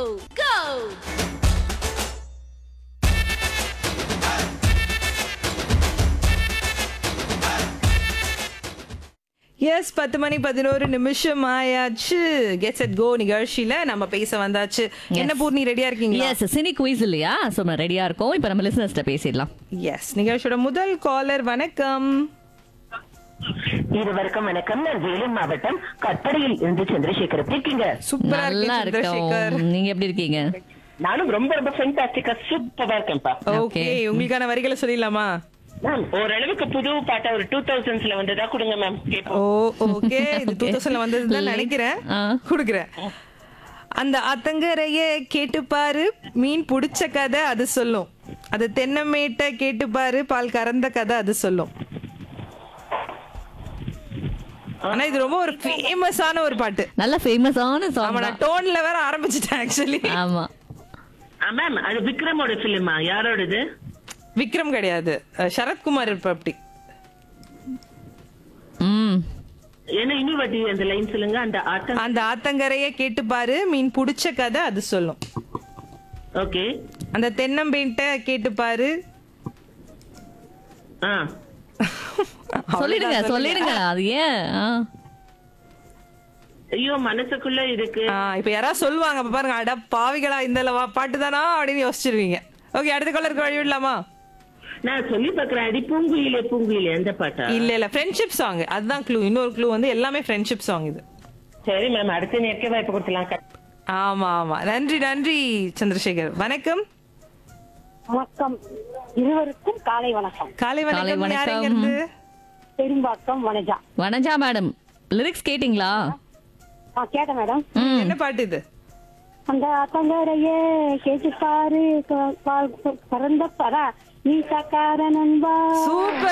go! S பத்து மணி பதினோரு நிமிஷம் ஆயாச்சு கெட்ஸ் அட் கோ நிகழ்ச்சியில நம்ம பேச வந்தாச்சு என்ன பூர்ணி ரெடியா இருக்கீங்களா எஸ் சினி குயிஸ் இல்லையா ஸோ நம்ம ரெடியா இருக்கோம் இப்போ நம்ம லிசனர்ஸ்ட்ட பேசிடலாம் எஸ் நிகழ்ச்சியோட முதல் காலர் வணக்கம் இருவருக்கும் வணக்கம் நான் வேலூர் மாவட்டம் கட்டடையில் இருந்து சந்திரசேகர் எப்படி இருக்கீங்க சூப்பரா நல்லா இருக்கு சந்திரசேகர் இருக்கோம் நீங்க எப்படி இருக்கீங்க நானும் ரொம்ப ரொம்ப ஃபென்டாஸ்டிக்கா சூப்பரா இருக்கேன்ப்பா ஓகே உங்களுக்கான வரிகளை சொல்லிடலாமா மேம் ஓரளவுக்கு புது பாட்டா ஒரு டூ தௌசண்ட்ஸ்ல வந்ததா கொடுங்க மேம் ஓ கேட்போம் ஓகே இது டூ தௌசண்ட்ல வந்ததுதான் நினைக்கிறேன் ஆ. குடுக்குறேன் அந்த அத்தங்கரைய கேட்டுப்பாரு மீன் புடிச்ச கதை அது சொல்லும் அது தென்னமேட்ட கேட்டுப்பாரு பால் கறந்த கதை அது சொல்லும் ஆனா இது ரொம்ப ஒரு ஃபேமஸான ஒரு பாட்டு நல்ல ஃபேமஸான ஆமா சாங் நான் டோன்ல வேற ஆரம்பிச்சிட்டேன் ஆக்சுவலி ஆமா மேம் அது விக்ரமோட பிலிமா யாரோடது விக்ரம் கிடையாது அஹ் சரத்குமார் இருப்ப அப்படி ம் என்ன இன்னும் வாட்டி அந்த லைன் சொல்லுங்க அந்த ஆட்டம் அந்த ஆத்தங்கரைய கேட்டுப்பாரு மீன் புடிச்ச கதை அது சொல்லும் ஓகே அந்த தென்னம்பேட்ட கேட்டுப்பாரு ஆ சொல்லிடுங்க சொல்லிடுங்க அது ஏன் ஆ. ஐயோ மனசுக்குள்ள இருக்கு ஆ, இப்ப யாராவது சொல்லுவாங்க அப்ப பாருங்க அட பாவிகளா இந்த பாட்டு தானா அப்படின்னு யோசிச்சிருவீங்க ஓகே அடுத்த கலருக்கு வழி விடலாமா நான் சொல்லி பாக்குறேன் அடி பூங்குயிலே பூங்குயிலே அந்த பாட்டா இல்ல இல்ல ஃப்ரெண்ட்ஷிப் சாங் அதுதான் க்ளூ இன்னொரு க்ளூ வந்து எல்லாமே ஃப்ரெண்ட்ஷிப் சாங் இது சரி மேம் அடுத்த நேரಕ್ಕೆ வாய்ப்பு கொடுத்துலாம் ஆமா ஆமா நன்றி நன்றி சந்திரசேகர் வணக்கம் வணக்கம் இருவருக்கும் காலை வணக்கம் காலை காலை வணக்கம் யார் வணக்கம். இங்க இருந்து பெரும்பாக்கம் வனஜா வனஜா மேடம் லிரிக்ஸ் கேட்டிங்களா ஆ கேட்டேன் மேடம் என்ன பாட்டு இது அந்த தங்கரையே கேட்டு பாரு க- பா- பறந்த பரா நீ சக்கார நண்பா சூப்பர்